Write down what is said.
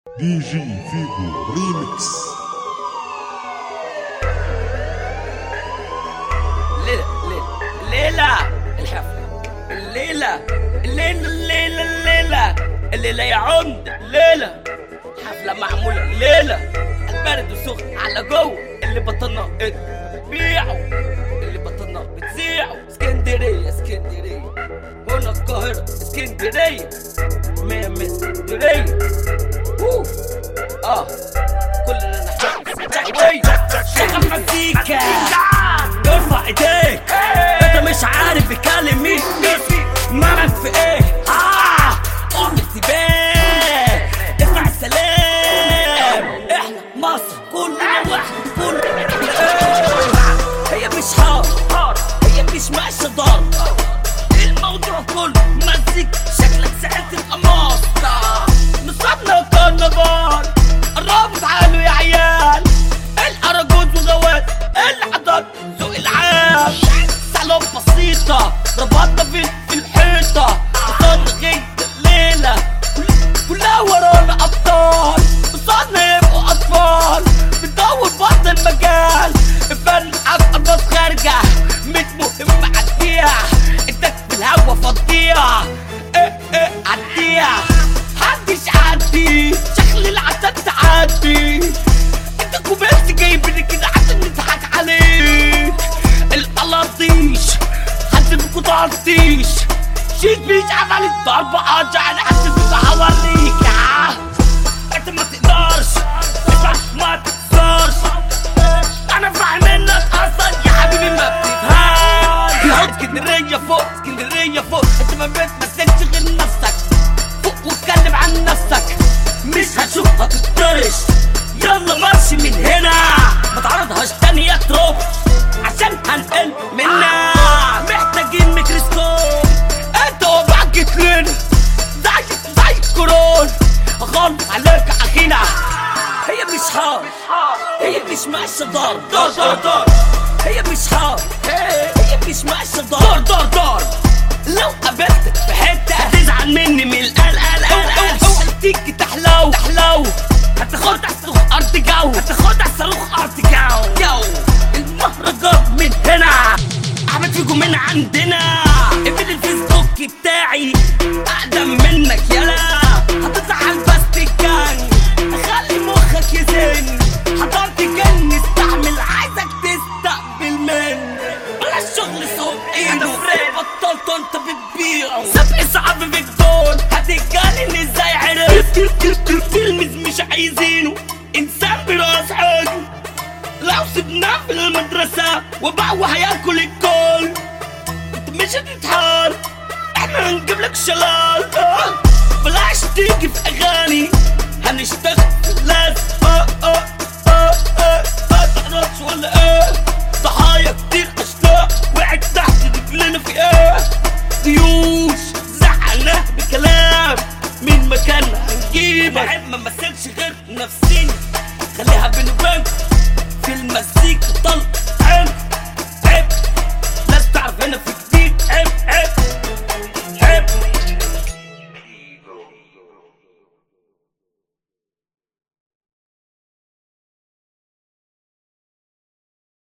دي جي فيجو ريمكس ليلة ليلة ليلة الحفلة الليلة الليلة الليلة الليلة الليلة يا عمدة الليلة حفلة معمولة الليلة البرد وسخن على جوه اللي بطلنا بتبيعه اللي بطلنا بتذيعه اسكندرية اسكندرية هنا القاهرة اسكندرية مية من اسكندرية أوه. اه كلنا نحب اسكندرية شغل مزيكا ارفع ايديك انت مش عارف بيكلم مين مالك في ايه اه قوم السباق اسمع السلام احنا مصر كلنا واحد كلنا هي مش حار هي مش ماشيه ضرب الموضوع كله مزيك شكلك سألت القماص نصابنا كرنفال قربوا تعالوا يا عيال الأراجوز وغوات العضل ذوق العام سلام بسيطة ربطنا في في الحيطة وصلنا غير الليلة كل- كلها ورانا أبطال وصلنا يبقوا أطفال بندور بطل المجال الفن حق الناس خارجة مش مهم عديها انتك في الهوا فضيها ايه ايه عديها محدش عدي شكل العتاد تعدي انت كوبيرت جايبني كده عشان نضحك عليك القلاطيش حد فيكو تعطيش شيت بيش عمل الضربة ارجع انا حد فيكو هوريك آه. انت ما تقدرش اسمع ما تقدرش انا فاهم انك اصلا يا حبيبي ما بتفهمش يا اسكندريه فوق اسكندريه فوق انت ما بتمثلش غير نفسك فوق واتكلم عن نفسك مش هشوفك تطرش يلا مارش من هنا ما تعرضهاش تاني يا تروب عشان هنقل منا محتاجين ميكروسكوب انت وضعك جيت لنا زي زي الكورونا غلط عليك اخينا هي مش حار هي مش ماشية دار دار دار دار هي مش حار هي مش ماشية دار دار دار لو قابلتك في حتة هتزعل مني من القلق قلق قلق تيجي تحلو تحلو هتاخد على الصاروخ ارض جو هتاخد على الصاروخ ارض جو جو المهرجان من هنا احمد فيكم من عندنا اقفل الفيسبوك بتاعي اقدم منك يلا هتطلع على الباستيكان خلي مخك يزن حضرت جن استعمل عايزك تستقبل مني بلاش شغل صوب ايده بطلت انت بتبيعه سبق صعب في الجول هتتجنن ازاي عرفت تلميذ مش عايزينه انسان براس حاجه لو سبناه في المدرسة وبعوه هياكل الكل انت مش هتتحار احنا هنجيب لك شلال آه. بلاش تيجي في اغاني هنشتغل في اللاس اه اه اه اه ما تعرفش ولا ايه ضحايا كتير اشلاء وقعت تحت رجلنا في ايه ديوش زعلناه بكلام من مكاننا هنجيبك بحب ما مثلش